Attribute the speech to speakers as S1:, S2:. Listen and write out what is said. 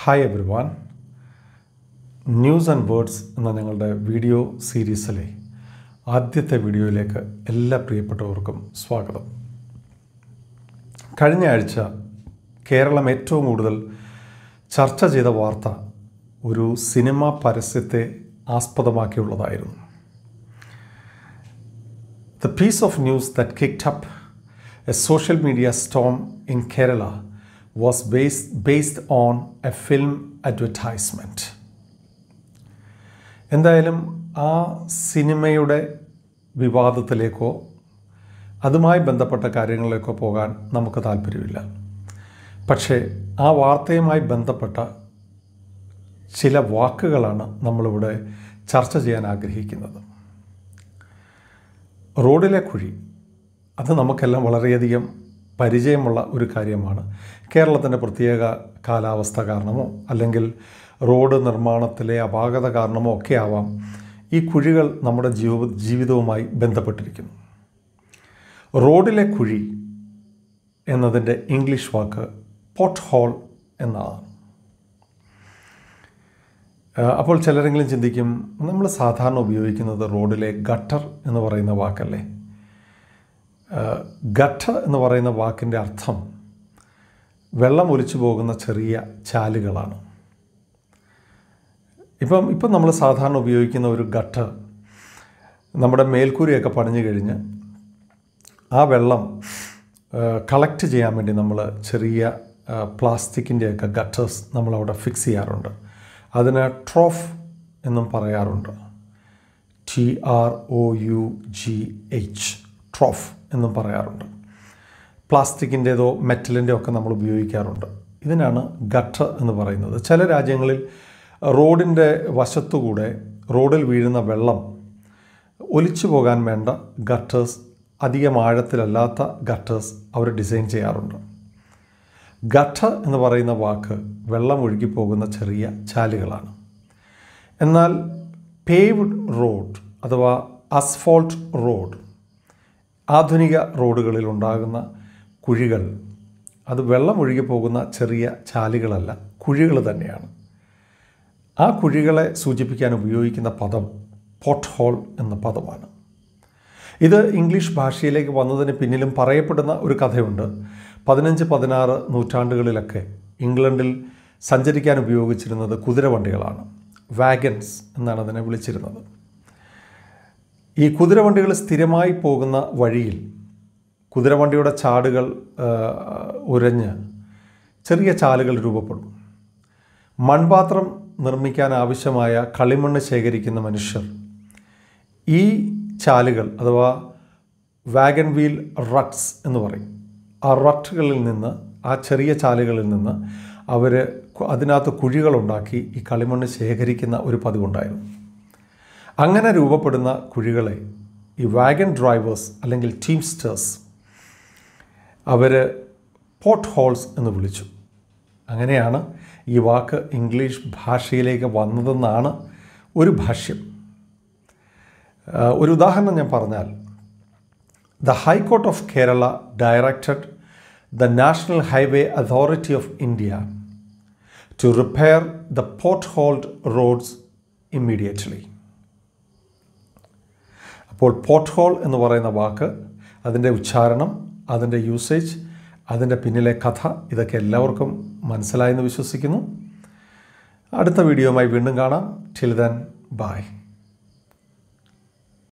S1: Hi everyone news and words എന്ന ഞങ്ങളുടെ video സീരീസിലെ ആദ്യത്തെ വീഡിയോയിലേക്ക് എല്ലാ പ്രിയപ്പെട്ടവർക്കും സ്വാഗതം കഴിഞ്ഞ ആഴ്ച കേരളം ഏറ്റവും കൂടുതൽ ചർച്ച ചെയ്ത വാർത്ത ഒരു സിനിമ പരസ്യത്തെ ആസ്പദമാക്കിയുള്ളതായിരുന്നു The piece of news that kicked up a social media storm in Kerala was based, based on a film advertisement. എന്തായാലും ആ സിനിമയുടെ വിവാദത്തിലേക്കോ അതുമായി ബന്ധപ്പെട്ട കാര്യങ്ങളിലേക്കോ പോകാൻ നമുക്ക് താല്പര്യമില്ല പക്ഷേ ആ വാർത്തയുമായി ബന്ധപ്പെട്ട ചില വാക്കുകളാണ് നമ്മളിവിടെ ചർച്ച ചെയ്യാൻ ആഗ്രഹിക്കുന്നത് റോഡിലെ കുഴി അത് നമുക്കെല്ലാം വളരെയധികം പരിചയമുള്ള ഒരു കാര്യമാണ് കേരളത്തിൻ്റെ പ്രത്യേക കാലാവസ്ഥ കാരണമോ അല്ലെങ്കിൽ റോഡ് നിർമ്മാണത്തിലെ അപാകത കാരണമോ ഒക്കെ ആവാം ഈ കുഴികൾ നമ്മുടെ ജീവ ജീവിതവുമായി ബന്ധപ്പെട്ടിരിക്കുന്നു റോഡിലെ കുഴി എന്നതിൻ്റെ ഇംഗ്ലീഷ് വാക്ക് പോട്ട് ഹോൾ എന്നതാണ് അപ്പോൾ ചിലരെങ്കിലും ചിന്തിക്കും നമ്മൾ സാധാരണ ഉപയോഗിക്കുന്നത് റോഡിലെ ഗട്ടർ എന്ന് പറയുന്ന വാക്കല്ലേ ഗട്ടർ എന്ന് പറയുന്ന വാക്കിൻ്റെ അർത്ഥം വെള്ളം ഒലിച്ചു പോകുന്ന ചെറിയ ചാലുകളാണ് ഇപ്പം ഇപ്പം നമ്മൾ സാധാരണ ഉപയോഗിക്കുന്ന ഒരു ഗട്ടർ നമ്മുടെ മേൽക്കൂരയൊക്കെ പണിഞ്ഞു കഴിഞ്ഞ് ആ വെള്ളം കളക്ട് ചെയ്യാൻ വേണ്ടി നമ്മൾ ചെറിയ പ്ലാസ്റ്റിക്കിൻ്റെയൊക്കെ ഗട്ടേഴ്സ് നമ്മളവിടെ ഫിക്സ് ചെയ്യാറുണ്ട് അതിന് ട്രോഫ് എന്നും പറയാറുണ്ട് T R O U G H trough എന്നും പറയാറുണ്ട് പ്ലാസ്റ്റിക്കിൻ്റേതോ മെറ്റലിൻ്റെയോ ഒക്കെ നമ്മൾ ഉപയോഗിക്കാറുണ്ട് ഇതിനാണ് ഗട്ടർ എന്ന് പറയുന്നത് ചില രാജ്യങ്ങളിൽ റോഡിൻ്റെ വശത്തുകൂടെ റോഡിൽ വീഴുന്ന വെള്ളം ഒലിച്ചു പോകാൻ വേണ്ട ഗട്ടേഴ്സ് അധികം ആഴത്തിലല്ലാത്ത ഗട്ടേഴ്സ് അവർ ഡിസൈൻ ചെയ്യാറുണ്ട് ഗട്ട എന്ന് പറയുന്ന വാക്ക് വെള്ളം ഒഴുകിപ്പോകുന്ന ചെറിയ ചാലുകളാണ് എന്നാൽ പേവ്ഡ് റോഡ് അഥവാ അസ്ഫോൾട്ട് റോഡ് ആധുനിക റോഡുകളിൽ ഉണ്ടാകുന്ന കുഴികൾ അത് വെള്ളം ഒഴുകിപ്പോകുന്ന ചെറിയ ചാലുകളല്ല കുഴികൾ തന്നെയാണ് ആ കുഴികളെ സൂചിപ്പിക്കാൻ ഉപയോഗിക്കുന്ന പദം പോട്ട് ഹോൾ എന്ന പദമാണ് ഇത് ഇംഗ്ലീഷ് ഭാഷയിലേക്ക് വന്നതിന് പിന്നിലും പറയപ്പെടുന്ന ഒരു കഥയുണ്ട് പതിനഞ്ച് പതിനാറ് നൂറ്റാണ്ടുകളിലൊക്കെ ഇംഗ്ലണ്ടിൽ സഞ്ചരിക്കാൻ ഉപയോഗിച്ചിരുന്നത് കുതിരവണ്ടികളാണ് വാഗൻസ് എന്നാണ് അതിനെ വിളിച്ചിരുന്നത് ഈ കുതിരവണ്ടികൾ സ്ഥിരമായി പോകുന്ന വഴിയിൽ കുതിരവണ്ടിയുടെ ചാടുകൾ ഉരഞ്ഞ് ചെറിയ ചാലുകൾ രൂപപ്പെടും മൺപാത്രം നിർമ്മിക്കാൻ ആവശ്യമായ കളിമണ്ണ് ശേഖരിക്കുന്ന മനുഷ്യർ ഈ ചാലുകൾ അഥവാ വാഗൻ വീൽ റട്ട്സ് എന്ന് പറയും ആ റട്ടുകളിൽ നിന്ന് ആ ചെറിയ ചാലുകളിൽ നിന്ന് അവർ അതിനകത്ത് കുഴികളുണ്ടാക്കി ഈ കളിമണ്ണ് ശേഖരിക്കുന്ന ഒരു പതിവുണ്ടായിരുന്നു അങ്ങനെ രൂപപ്പെടുന്ന കുഴികളെ ഈ വാഗൻ ഡ്രൈവേഴ്സ് അല്ലെങ്കിൽ ടീംസ്റ്റേഴ്സ് അവർ പോട്ട് ഹോൾസ് എന്ന് വിളിച്ചു അങ്ങനെയാണ് ഈ വാക്ക് ഇംഗ്ലീഷ് ഭാഷയിലേക്ക് വന്നതെന്നാണ് ഒരു ഭാഷ്യം ഒരു ഉദാഹരണം ഞാൻ പറഞ്ഞാൽ the high court of Kerala directed the National Highway Authority of India to repair the potholed roads immediately. അപ്പോൾ പോട്ട് ഹോൾ എന്ന് പറയുന്ന വാക്ക് അതിൻ്റെ ഉച്ചാരണം അതിൻ്റെ യൂസേജ് അതിൻ്റെ പിന്നിലെ കഥ ഇതൊക്കെ എല്ലാവർക്കും മനസ്സിലായെന്ന് വിശ്വസിക്കുന്നു അടുത്ത വീഡിയോയുമായി വീണ്ടും കാണാം ടിൽ ദൻ ബൈ